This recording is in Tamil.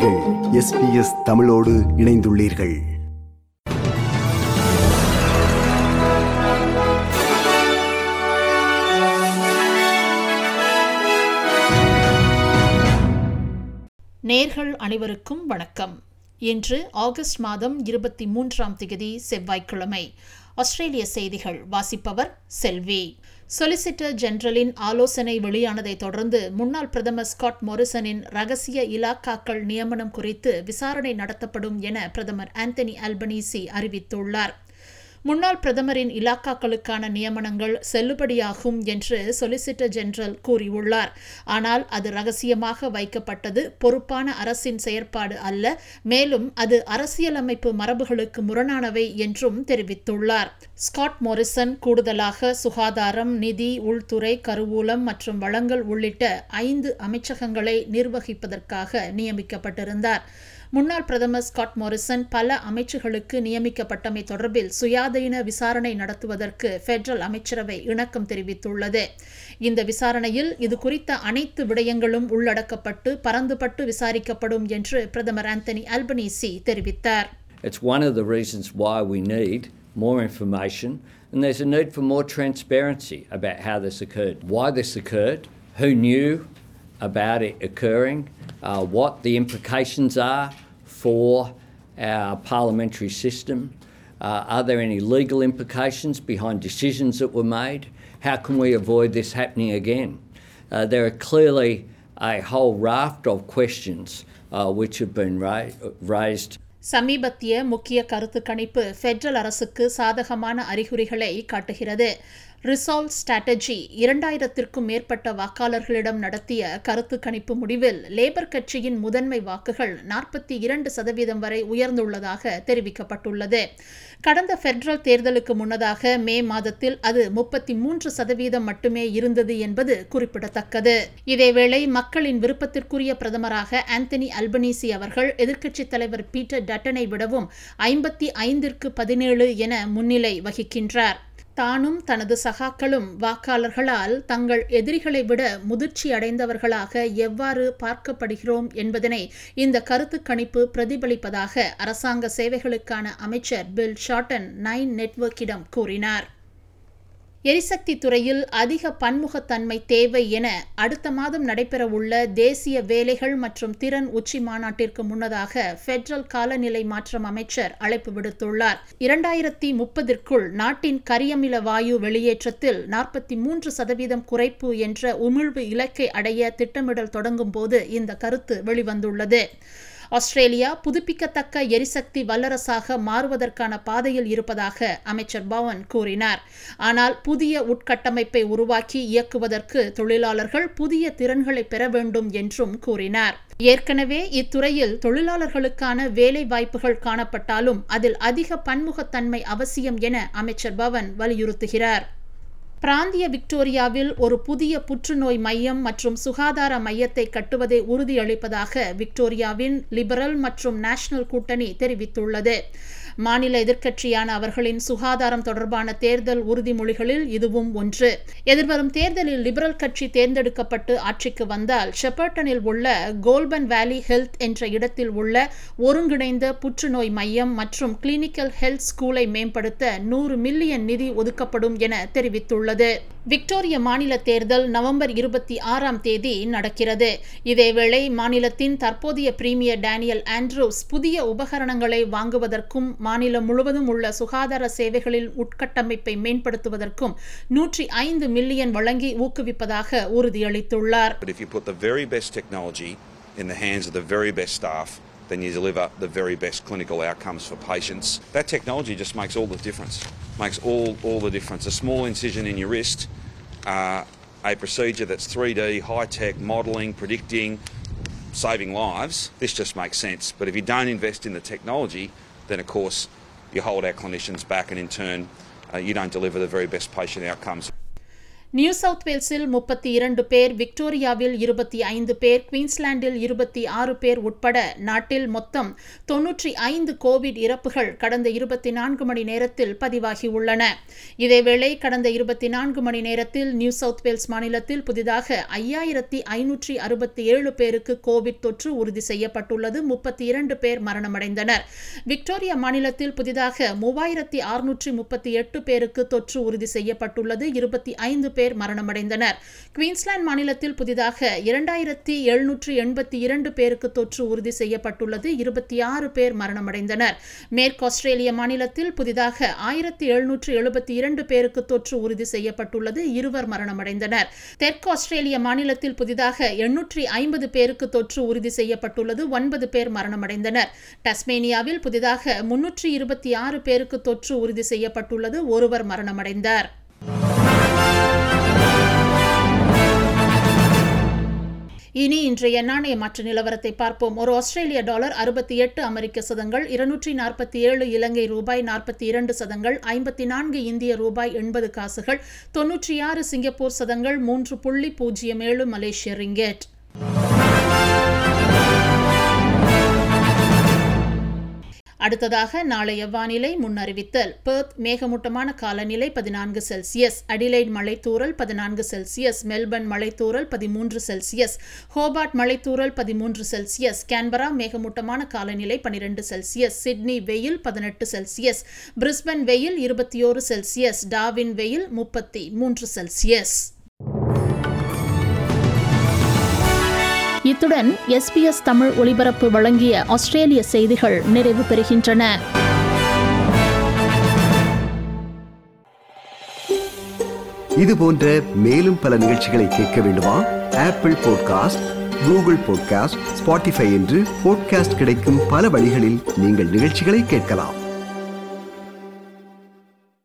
நீங்கள் எஸ்பிஎஸ் தமிழோடு இணைந்துள்ளீர்கள் நேர்கள் அனைவருக்கும் வணக்கம் இன்று ஆகஸ்ட் மாதம் இருபத்தி மூன்றாம் திகதி செவ்வாய்க்கிழமை ஆஸ்திரேலிய செய்திகள் வாசிப்பவர் செல்வி சொலிசிட்டர் ஜெனரலின் ஆலோசனை வெளியானதைத் தொடர்ந்து முன்னாள் பிரதமர் ஸ்காட் மொரிசனின் ரகசிய இலாக்காக்கள் நியமனம் குறித்து விசாரணை நடத்தப்படும் என பிரதமர் ஆந்தனி அல்பனீசி அறிவித்துள்ளார் முன்னாள் பிரதமரின் இலாக்காக்களுக்கான நியமனங்கள் செல்லுபடியாகும் என்று சொலிசிட்டர் ஜெனரல் கூறியுள்ளார் ஆனால் அது ரகசியமாக வைக்கப்பட்டது பொறுப்பான அரசின் செயற்பாடு அல்ல மேலும் அது அரசியலமைப்பு மரபுகளுக்கு முரணானவை என்றும் தெரிவித்துள்ளார் ஸ்காட் மோரிசன் கூடுதலாக சுகாதாரம் நிதி உள்துறை கருவூலம் மற்றும் வளங்கள் உள்ளிட்ட ஐந்து அமைச்சகங்களை நிர்வகிப்பதற்காக நியமிக்கப்பட்டிருந்தார் முன்னாள் பிரதமர் ஸ்காட் மோரிசன் பல அமைச்சுகளுக்கு நியமிக்கப்பட்டமை தொடர்பில் சுயாதீன விசாரணை நடத்துவதற்கு பெடரல் அமைச்சரவை இணக்கம் தெரிவித்துள்ளது இந்த விசாரணையில் இது குறித்த அனைத்து விடயங்களும் உள்ளடக்கப்பட்டு பரந்துபட்டு விசாரிக்கப்படும் என்று பிரதமர் ஆந்தனி அல்பனீசி தெரிவித்தார் It's one of the reasons why we need more information, and there's a need for more transparency about how this occurred, why this occurred, who knew about it occurring, uh, what the implications are for our parliamentary system. Uh, are there any legal implications behind decisions that were made? How can we avoid this happening again? Uh, there are clearly a whole raft of questions uh, which have been ra- raised சமீபத்திய முக்கிய கருத்து கணிப்பு ஃபெடரல் அரசுக்கு சாதகமான அறிகுறிகளை காட்டுகிறது ரிசால்வ் ஸ்ட்ராட்டஜி இரண்டாயிரத்திற்கும் மேற்பட்ட வாக்காளர்களிடம் நடத்திய கருத்து கணிப்பு முடிவில் லேபர் கட்சியின் முதன்மை வாக்குகள் நாற்பத்தி இரண்டு சதவீதம் வரை உயர்ந்துள்ளதாக தெரிவிக்கப்பட்டுள்ளது கடந்த ஃபெடரல் தேர்தலுக்கு முன்னதாக மே மாதத்தில் அது முப்பத்தி மூன்று சதவீதம் மட்டுமே இருந்தது என்பது குறிப்பிடத்தக்கது இதேவேளை மக்களின் விருப்பத்திற்குரிய பிரதமராக ஆந்தனி அல்பனீசி அவர்கள் எதிர்க்கட்சித் தலைவர் பீட்டர் டட்டனை விடவும் ஐம்பத்தி ஐந்திற்கு பதினேழு என முன்னிலை வகிக்கின்றார் தானும் தனது சகாக்களும் வாக்காளர்களால் தங்கள் எதிரிகளை விட முதிர்ச்சி அடைந்தவர்களாக எவ்வாறு பார்க்கப்படுகிறோம் என்பதனை இந்த கருத்து கணிப்பு பிரதிபலிப்பதாக அரசாங்க சேவைகளுக்கான அமைச்சர் பில் ஷார்டன் நைன் நெட்வொர்க்கிடம் கூறினார் எரிசக்தி துறையில் அதிக பன்முகத்தன்மை தேவை என அடுத்த மாதம் நடைபெறவுள்ள தேசிய வேலைகள் மற்றும் திறன் உச்சி மாநாட்டிற்கு முன்னதாக பெடரல் காலநிலை மாற்றம் அமைச்சர் அழைப்பு விடுத்துள்ளார் இரண்டாயிரத்தி முப்பதிற்குள் நாட்டின் கரியமில வாயு வெளியேற்றத்தில் நாற்பத்தி மூன்று சதவீதம் குறைப்பு என்ற உமிழ்வு இலக்கை அடைய திட்டமிடல் தொடங்கும் போது இந்த கருத்து வெளிவந்துள்ளது ஆஸ்திரேலியா புதுப்பிக்கத்தக்க எரிசக்தி வல்லரசாக மாறுவதற்கான பாதையில் இருப்பதாக அமைச்சர் பவன் கூறினார் ஆனால் புதிய உட்கட்டமைப்பை உருவாக்கி இயக்குவதற்கு தொழிலாளர்கள் புதிய திறன்களை பெற வேண்டும் என்றும் கூறினார் ஏற்கனவே இத்துறையில் தொழிலாளர்களுக்கான வேலை வாய்ப்புகள் காணப்பட்டாலும் அதில் அதிக பன்முகத்தன்மை அவசியம் என அமைச்சர் பவன் வலியுறுத்துகிறார் பிராந்திய விக்டோரியாவில் ஒரு புதிய புற்றுநோய் மையம் மற்றும் சுகாதார மையத்தை கட்டுவதை உறுதியளிப்பதாக விக்டோரியாவின் லிபரல் மற்றும் நேஷனல் கூட்டணி தெரிவித்துள்ளது மாநில எதிர்க்கட்சியான அவர்களின் சுகாதாரம் தொடர்பான தேர்தல் உறுதிமொழிகளில் இதுவும் ஒன்று எதிர்வரும் தேர்தலில் லிபரல் கட்சி தேர்ந்தெடுக்கப்பட்டு ஆட்சிக்கு வந்தால் ஷெப்பர்டனில் உள்ள கோல்பன் வேலி ஹெல்த் என்ற இடத்தில் உள்ள ஒருங்கிணைந்த புற்றுநோய் மையம் மற்றும் கிளினிக்கல் ஹெல்த் ஸ்கூலை மேம்படுத்த நூறு மில்லியன் நிதி ஒதுக்கப்படும் என தெரிவித்துள்ளது விக்டோரிய மாநில தேர்தல் நவம்பர் இருபத்தி ஆறாம் தேதி நடக்கிறது இதேவேளை மாநிலத்தின் தற்போதைய பிரீமியர் டேனியல் ஆண்ட்ரூஸ் புதிய உபகரணங்களை வாங்குவதற்கும் மாநிலம் முழுவதும் உள்ள சுகாதார சேவைகளில் உட்கட்டமைப்பை மேம்படுத்துவதற்கும் நூற்றி ஐந்து மில்லியன் வழங்கி ஊக்குவிப்பதாக உறுதியளித்துள்ளார் But if you put the very best technology in the hands of the very best staff, then you deliver the very best clinical outcomes for patients. That technology just makes all the difference. Makes all, all the difference. A small incision in your wrist, uh, a procedure that's 3D, high tech, modelling, predicting, saving lives. This just makes sense. But if you don't invest in the technology, then of course you hold our clinicians back and in turn uh, you don't deliver the very best patient outcomes. New South வேல்ஸில் முப்பத்தி இரண்டு பேர் விக்டோரியாவில் இருபத்தி ஐந்து பேர் குயின்ஸ்லாண்டில் இருபத்தி ஆறு பேர் உட்பட நாட்டில் மொத்தம் தொன்னூற்றி ஐந்து கோவிட் இறப்புகள் கடந்த இருபத்தி நான்கு மணி நேரத்தில் பதிவாகியுள்ளன இதேவேளை கடந்த இருபத்தி நான்கு மணி நேரத்தில் நியூ சவுத் வேல்ஸ் மாநிலத்தில் புதிதாக ஐயாயிரத்தி ஐநூற்றி அறுபத்தி ஏழு பேருக்கு கோவிட் தொற்று உறுதி செய்யப்பட்டுள்ளது முப்பத்தி இரண்டு பேர் மரணமடைந்தனர் விக்டோரியா மாநிலத்தில் புதிதாக மூவாயிரத்தி அறுநூற்றி முப்பத்தி எட்டு பேருக்கு தொற்று உறுதி செய்யப்பட்டுள்ளது இருபத்தி ஐந்து பேர் மரணமடைந்தனர் குயின்ஸ்லாந்து மாநிலத்தில் புதிதாக இரண்டாயிரத்தி எழுநூற்றி எண்பத்தி இரண்டு பேருக்கு தொற்று உறுதி செய்யப்பட்டுள்ளது இருபத்தி ஆறு பேர் மரணமடைந்தனர் மேற்கு ஆஸ்திரேலிய மாநிலத்தில் புதிதாக ஆயிரத்தி எழுநூற்று எழுபத்தி இரண்டு பேருக்கு தொற்று உறுதி செய்யப்பட்டுள்ளது இருவர் மரணமடைந்தனர் தெற்கு ஆஸ்திரேலிய மாநிலத்தில் புதிதாக எண்ணூற்றி ஐம்பது பேருக்கு தொற்று உறுதி செய்யப்பட்டுள்ளது ஒன்பது பேர் மரணமடைந்தனர் டஸ்மேனியாவில் புதிதாக முன்னூற்றி இருபத்தி ஆறு பேருக்கு தொற்று உறுதி செய்யப்பட்டுள்ளது ஒருவர் மரணமடைந்தார் இனி இன்றைய நாணய மாற்று நிலவரத்தை பார்ப்போம் ஒரு ஆஸ்திரேலிய டாலர் அறுபத்தி எட்டு அமெரிக்க சதங்கள் இருநூற்றி நாற்பத்தி ஏழு இலங்கை ரூபாய் நாற்பத்தி இரண்டு சதங்கள் ஐம்பத்தி நான்கு இந்திய ரூபாய் எண்பது காசுகள் தொன்னூற்றி ஆறு சிங்கப்பூர் சதங்கள் மூன்று புள்ளி பூஜ்ஜியம் ஏழு மலேசிய ரிங்கெட் அடுத்ததாக நாளைய வானிலை முன்னறிவித்தல் பெர்த் மேகமூட்டமான காலநிலை பதினான்கு செல்சியஸ் அடிலைட் மலைத்தூறல் பதினான்கு செல்சியஸ் மெல்பர்ன் மலைத்தூறல் பதிமூன்று செல்சியஸ் ஹோபார்ட் மலைத்தூறல் பதிமூன்று செல்சியஸ் கேன்பரா மேகமூட்டமான காலநிலை பனிரெண்டு செல்சியஸ் சிட்னி வெயில் பதினெட்டு செல்சியஸ் பிரிஸ்பன் வெயில் இருபத்தி ஓரு செல்சியஸ் டாவின் வெயில் முப்பத்தி மூன்று செல்சியஸ் இத்துடன் எஸ்பிஎஸ் தமிழ் ஒலிபரப்பு வழங்கிய ஆஸ்திரேலிய செய்திகள் நிறைவு பெறுகின்றன இது போன்ற மேலும் பல நிகழ்ச்சிகளை கேட்க வேண்டுமா Apple podcast Google podcast Spotify என்று பாட்காஸ்ட் கிடைக்கும் பல வழிகளில் நீங்கள் நிகழ்ச்சிகளை கேட்கலாம்